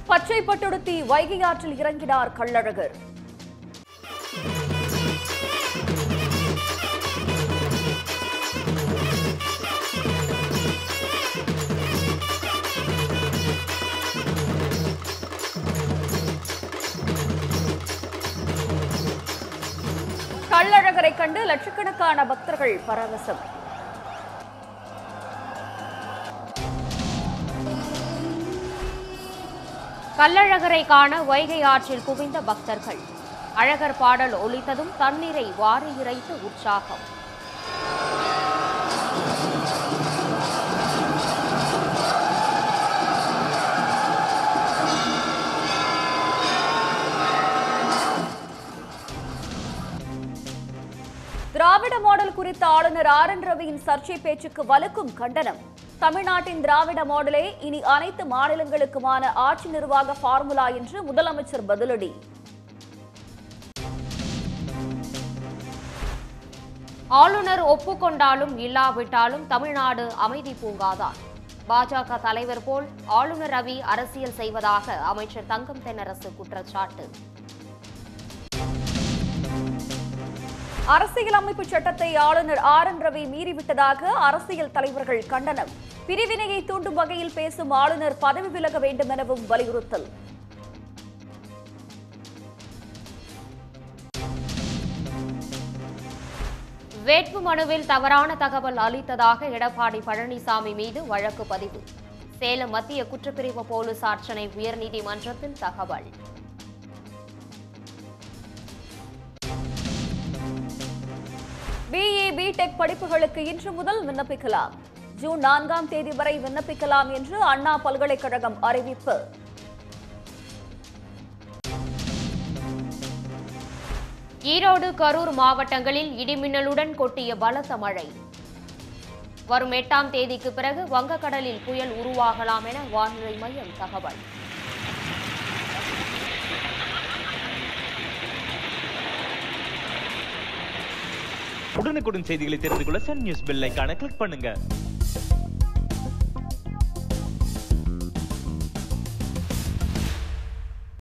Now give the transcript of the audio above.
பச்சை பட்டுடுத்தி வைகை ஆற்றில் இறங்கினார் கள்ளழகர் கள்ளழகரை கண்டு லட்சக்கணக்கான பக்தர்கள் பரவசம் கள்ளழகரை காண வைகை ஆற்றில் குவிந்த பக்தர்கள் அழகர் பாடல் ஒலித்ததும் தண்ணீரை வாரி இறைத்து உற்சாகம் திராவிட மாடல் குறித்த ஆளுநர் ஆர் என் ரவியின் சர்ச்சை பேச்சுக்கு வலுக்கும் கண்டனம் தமிழ்நாட்டின் திராவிட மாடலே இனி அனைத்து மாநிலங்களுக்குமான ஆட்சி நிர்வாக ஃபார்முலா என்று முதலமைச்சர் பதிலடி ஆளுநர் ஒப்புக்கொண்டாலும் இல்லாவிட்டாலும் தமிழ்நாடு அமைதி பூங்காதான் பாஜக தலைவர் போல் ஆளுநர் ரவி அரசியல் செய்வதாக அமைச்சர் தங்கம் தென்னரசு குற்றச்சாட்டு அரசியலமைப்பு சட்டத்தை ஆளுநர் ஆர் என் ரவி மீறிவிட்டதாக அரசியல் தலைவர்கள் கண்டனம் பிரிவினையை தூண்டும் வகையில் பேசும் ஆளுநர் பதவி விலக வேண்டும் எனவும் வலியுறுத்தல் வேட்பு மனுவில் தவறான தகவல் அளித்ததாக எடப்பாடி பழனிசாமி மீது வழக்கு பதிவு சேலம் மத்திய குற்றப்பிரிவு போலீசார் சென்னை உயர்நீதிமன்றத்தில் தகவல் பிஇ பிடெக் படிப்புகளுக்கு இன்று முதல் விண்ணப்பிக்கலாம் ஜூன் நான்காம் தேதி வரை விண்ணப்பிக்கலாம் என்று அண்ணா பல்கலைக்கழகம் அறிவிப்பு ஈரோடு கரூர் மாவட்டங்களில் இடிமின்னலுடன் கொட்டிய பலத்த மழை வரும் எட்டாம் தேதிக்கு பிறகு வங்கக்கடலில் புயல் உருவாகலாம் என வானிலை மையம் தகவல் உடனுக்குடன் செய்திகளை தெரிந்து கொள்ள சன் நியூஸ் பெல் ஐகானை கிளிக் பண்ணுங்க